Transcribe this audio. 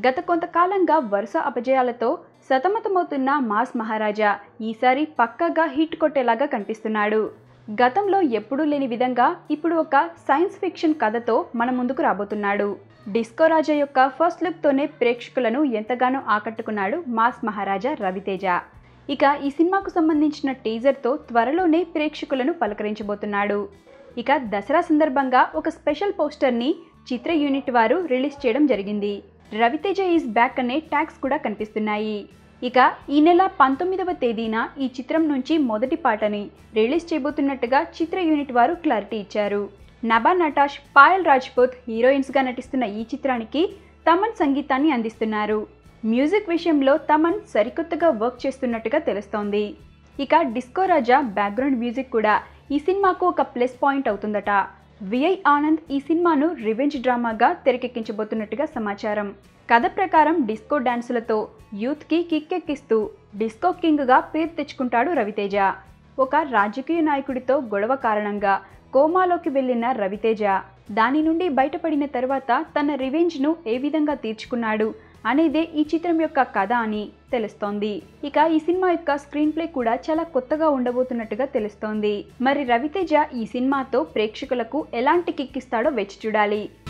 గత కొంతకాలంగా వరుస అపజయాలతో సతమతమవుతున్న మాస్ మహారాజా ఈసారి పక్కగా హిట్ కొట్టేలాగా కనిపిస్తున్నాడు గతంలో ఎప్పుడూ లేని విధంగా ఇప్పుడు ఒక సైన్స్ ఫిక్షన్ కథతో మన ముందుకు రాబోతున్నాడు డిస్కో రాజా యొక్క ఫస్ట్ లుక్తోనే ప్రేక్షకులను ఎంతగానో ఆకట్టుకున్నాడు మాస్ మహారాజా రవితేజ ఇక ఈ సినిమాకు సంబంధించిన టీజర్తో త్వరలోనే ప్రేక్షకులను పలకరించబోతున్నాడు ఇక దసరా సందర్భంగా ఒక స్పెషల్ పోస్టర్ని చిత్ర యూనిట్ వారు రిలీజ్ చేయడం జరిగింది రవితేజ ఈజ్ బ్యాక్ అనే ట్యాగ్స్ కూడా కనిపిస్తున్నాయి ఇక ఈ నెల పంతొమ్మిదవ తేదీన ఈ చిత్రం నుంచి మొదటి పాటని రిలీజ్ చేయబోతున్నట్టుగా చిత్ర యూనిట్ వారు క్లారిటీ ఇచ్చారు నభా నటాష్ పాయల్ రాజ్పూత్ హీరోయిన్స్గా నటిస్తున్న ఈ చిత్రానికి తమన్ సంగీతాన్ని అందిస్తున్నారు మ్యూజిక్ విషయంలో తమన్ సరికొత్తగా వర్క్ చేస్తున్నట్టుగా తెలుస్తోంది ఇక డిస్కో రాజా బ్యాక్గ్రౌండ్ మ్యూజిక్ కూడా ఈ సినిమాకు ఒక ప్లస్ పాయింట్ అవుతుందట విఐ ఆనంద్ ఈ సినిమాను రివెంజ్ డ్రామాగా తెరకెక్కించబోతున్నట్టుగా సమాచారం కథ ప్రకారం డిస్కో డాన్సులతో యూత్కి కిక్కెక్కిస్తూ డిస్కో కింగ్గా పేరు తెచ్చుకుంటాడు రవితేజ ఒక రాజకీయ నాయకుడితో గొడవ కారణంగా కోమాలోకి వెళ్ళిన రవితేజ దాని నుండి బయటపడిన తర్వాత తన రివెంజ్ను ఏ విధంగా తీర్చుకున్నాడు అనేదే ఈ చిత్రం యొక్క కథ అని తెలుస్తోంది ఇక ఈ సినిమా యొక్క స్క్రీన్ ప్లే కూడా చాలా కొత్తగా ఉండబోతున్నట్టుగా తెలుస్తోంది మరి రవితేజ ఈ సినిమాతో ప్రేక్షకులకు ఎలాంటి కిక్కిస్తాడో వేచి చూడాలి